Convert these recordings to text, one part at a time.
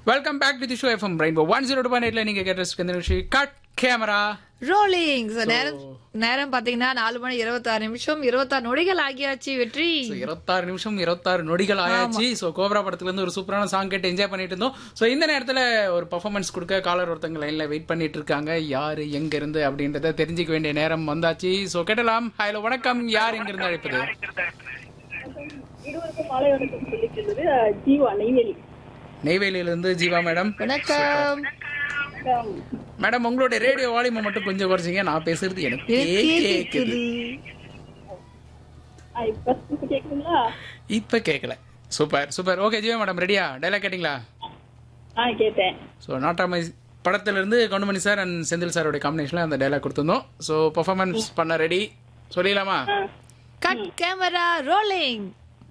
Welcome back to the show FM rainbow one zero two point எயிட்ல நீங்க கேட்ட இந்த நிகழ்ச்சி கட் கேமரா ரோலிங் நேரம் நேரம் பாத்தீங்கன்னா நாலு மணி இருபத்தாறு நிமிஷம் இருபத்தாறு நொடிகள் ஆகியாச்சு வெற்றி இருபத்தாறு நிமிஷம் இருபத்தாறு நொடிகள் ஆயாச்சு சோ கோப்ரா படத்துல இருந்து ஒரு சூப்பரான சாங் கேட்டு என்ஜாய் பண்ணிட்டு இருந்தோம் சோ இந்த நேரத்துல ஒரு பெர்ஃபார்மன்ஸ் கொடுக்க காலர் ஒருத்தங்க லைன்ல வெயிட் பண்ணிட்டு இருக்காங்க யாரு எங்க இருந்து அப்படின்றத தெரிஞ்சுக்க வேண்டிய நேரம் வந்தாச்சு சோ கேட்டலாம் ஹலோ வணக்கம் யார் எங்க இருந்து அழைப்பது இருவருக்கும் மாலை வணக்கம் சொல்லிக்கிறது ஜீவா நெய்வேலி நெய்வேலியில இருந்து ஜீவா மேடம் வணக்கம் மேடம் உங்களுடைய ரேடியோ வால்யூமை மட்டும் கொஞ்சம் குறைச்சிங்க நான் பேசுறது எனக்கு எனக்கே கேக்குது ஆ, இப்ப இப்ப கேக்குதுங்களா இப்ப கேட்கல super super okay Jeeva madam ரெடியா டைலாக் கேட்டிங்களா ஆ கேட்டேன் ஸோ நாட்டாமை படத்திலிருந்து கவுண்டமணி சார் அண்ட் செந்தில் சாரோட காம்பினேஷனில் அந்த டைலாக் கொடுத்துருந்தோம் ஸோ பர்ஃபார்மன்ஸ் பண்ண ரெடி சொல்லிடலாமா கட் கேமரா ரோலிங்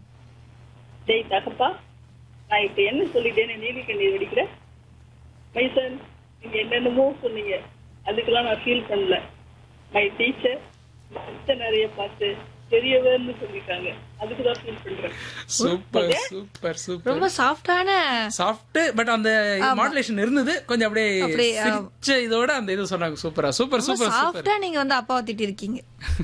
டேய் தகப்பா நான் இப்ப என்ன சொல்லிட்டேன்னு நீதி கண்ணீர் வெடிக்கிறேன் மைசன் நீங்க என்னென்னமோ சொன்னீங்க அதுக்கெல்லாம் நான் ஃபீல் பண்ணல மை டீச்சர் நிறைய பார்த்து பெரியவர்னு சொல்லிட்டாங்க அதுக்கு தான் ஃபீல் பண்றேன் சூப்பர் சூப்பர் சூப்பர் ரொம்ப சாஃப்டான சாஃப்ட் பட் அந்த மாடுலேஷன் இருந்தது கொஞ்சம் அப்படியே அப்படியே, ஆ. சிரிச்ச இதோட அந்த இது சொன்னாங்க சூப்பரா சூப்பர் ரொம்ப சூப்பர் சூப்பர் சாஃப்டா நீங்க வந்து அப்பாவை திட்டி இருக்கீங்க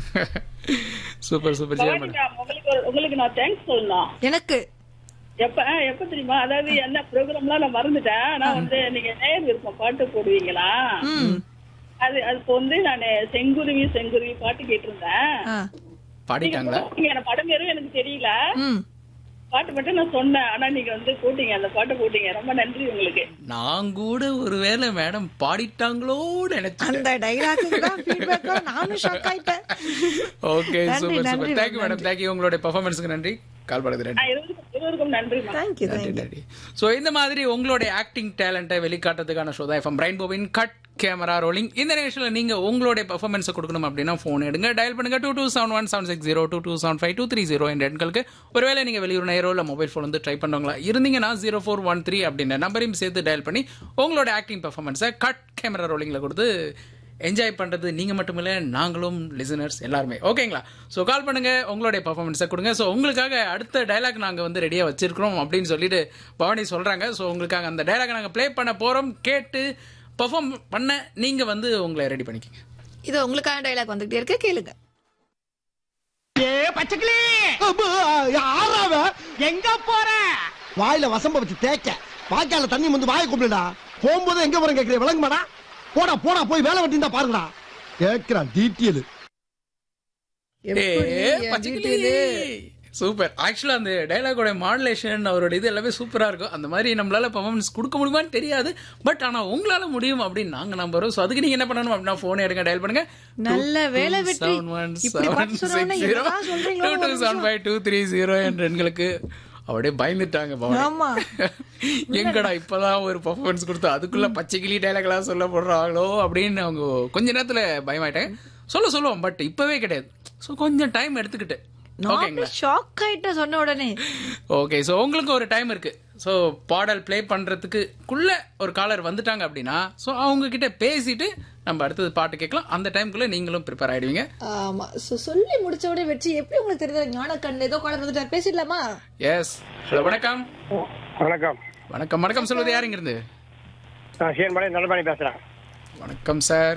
super super Jaya Bhavani madam ma'am, உங்களுக்கு ஒரு- உங்களுக்கு நான் தேங்க்ஸ் சொல்லணும் எனக்கு எப்ப ஆ, எப்ப தெரியுமா அதாவது என்ன ப்ரோக்ராம்லாம் நான் மறந்துட்டேன் ஆனா வந்து நீங்க நேர் விருப்பம் பாட்டு போடுவீங்களா ம் அது அது இப்போ வந்து நான் செங்குருவி செங்குருவி பாட்டு கேட்டிருந்தேன் ஆ. பாடிட்டாங்களா நீங்க எனக்கு படம் பேரும் எனக்கு தெரியல ம் பாட்டு மட்டும் நான் சொன்னேன் ஆனா நீங்க வந்து போட்டீங்க அந்த பாட்டை போட்டீங்க ரொம்ப நன்றி உங்களுக்கு நான் கூட ஒருவேளை மேடம் பாடிட்டாங்களோ நினைச்சேன் அந்த டைலாக்கு தான் ஃபீட்பேக்கா நானும் ஷாக் ஆயிட்டேன் ஓகே நன்றி, சூப்பர் நன்றி, சூப்பர் தேங்க்யூ மேடம் தேங்க்யூ உங்களுடைய பர்ஃபார்மன்ஸ்க்கு நன்றி கால் பண்ணது நன்றி ஆ, இருவருக்கும் இருவருக்கும் நன்றி தேங்க்யூ நன்றி நன்றி ஸோ இந்த மாதிரி உங்களுடைய ஆக்டிங் டேலண்ட்டை வெளிக்காட்டுறதுக்கான ஷோ தான் எஃப்எம் ரெயின்போவின் கட் கேமரா ரோலிங் இந்த நிகழ்ச்சியில் நீங்க உங்களுடைய பெர்ஃபார்மன்ஸை கொடுக்கணும் அப்படின்னா ஃபோன் எடுங்க டயல் பண்ணுங்க two two seven one seven six zero two two seven five two three zero என்ற எண்களுக்கு ஒருவேளை நீங்க வெளியூர் நேரோ இல்லை மொபைல் ஃபோன் வந்து ட்ரை பண்ணுவாங்களா இருந்தீங்கன்னா ஜீரோ ஃபோர் ஒன் த்ரீ அப்படின்ற நம்பரையும் சேர்த்து டயல் பண்ணி உங்களோட ஆக்டிங் பெர்ஃபார்மன்ஸை கட் கேமரா ரோலிங்ல கொடுத்து என்ஜாய் பண்றது நீங்க மட்டும் இல்ல நாங்களும் லிசனர்ஸ் எல்லாருமே ஓகேங்களா ஸோ கால் பண்ணுங்க உங்களுடைய பர்ஃபார்மன்ஸை கொடுங்க ஸோ உங்களுக்காக அடுத்த டைலாக் நாங்க வந்து ரெடியா வச்சிருக்கிறோம் அப்படின்னு சொல்லிட்டு பவானி சொல்றாங்க ஸோ உங்களுக்காக அந்த டைலாக் நாங்க ப்ளே பண்ண போறோம் கேட்டு பெர்ஃபார்ம் பண்ண நீங்க வந்து உங்களை ரெடி பண்ணிக்கங்க இது உங்களுக்கான டைலாக் வந்துகிட்டே இருக்கு கேளுங்க ஏ பச்சைக்கிளி யாராவ எங்க போற வாயில வசம்ப வச்சு தேய்க்க வாய்க்கால தண்ணி வந்து வாயை கும்பிடுடா போகும்போது எங்க போறேன் கேக்குறேன் விளங்குமாடா போடா போடா போய் வேலை வெட்டிந்தா பாருங்கடா கேக்குறான் டீட்டெயில் எப்படி பச்சைக்கிளி சூப்பர் ஆக்சுவலா அந்த டைலாகோட மாடுலேஷன் அவரோட இது எல்லாமே சூப்பரா இருக்கும் அந்த மாதிரி நம்மளால பர்ஃபார்மன்ஸ் கொடுக்க முடியுமான்னு தெரியாது பட் ஆனா உங்களால முடியும் அப்படின்னு நாங்க நம்புறோம் ஸோ அதுக்கு நீங்க என்ன பண்ணணும் அப்படின்னா போன் எடுங்க டயல் பண்ணுங்க நல்ல வேலை வெற்றி. இப்படி பார்த்து சொன்னோன்னே என்னதான் சொல்றீங்களோ ஒரு நிமிஷம். டூ த்ரீ ஜீரோ என்ற எண்களுக்கு அப்படியே பயந்துட்டாங்க பவனி. ஆமா. எங்கடா இப்பதான் ஒரு பர்ஃபார்மன்ஸ் கொடுத்து அதுக்குள்ள பச்சை கிளி டைலாக் எல்லாம் சொல்ல போடுறாங்களோ அப்படின்னு அவங்க கொஞ்ச நேரத்துல பயமாயிட்டாங்க சொல்ல சொல்லுவோம் பட் இப்பவே கிடையாது ஸோ கொஞ்சம் டைம் எடுத்துக்கிட்டு ஓகேங்களா நான் ஷாக் ஆயிட்டேன் சொன்ன உடனே ஓகே ஸோ உங்களுக்கு ஒரு டைம் இருக்கு ஸோ பாடல் ப்ளே பண்றதுக்குள்ள ஒரு காலர் வந்துட்டாங்க அப்படின்னா ஸோ அவங்க கிட்ட பேசிட்டு நம்ம அடுத்தது பாட்டு கேட்கலாம் அந்த டைம்குள்ள நீங்களும் ப்ரிப்பேர் ஆயிடுவீங்க ஆமா சோ சொல்லி முடிச்ச உடனே வெற்றி எப்படி உங்களுக்கு தெரியுது ஞான கண்ணு ஏதோ குழந்தை வந்துட்டார் பேசிடலாமா எஸ் ஹலோ வணக்கம் வணக்கம் வணக்கம் வணக்கம் சொல்வது யாருங்க இருந்து நான் சீன்பாளையம் நல்லபாணி பேசுறேன் வணக்கம் சார்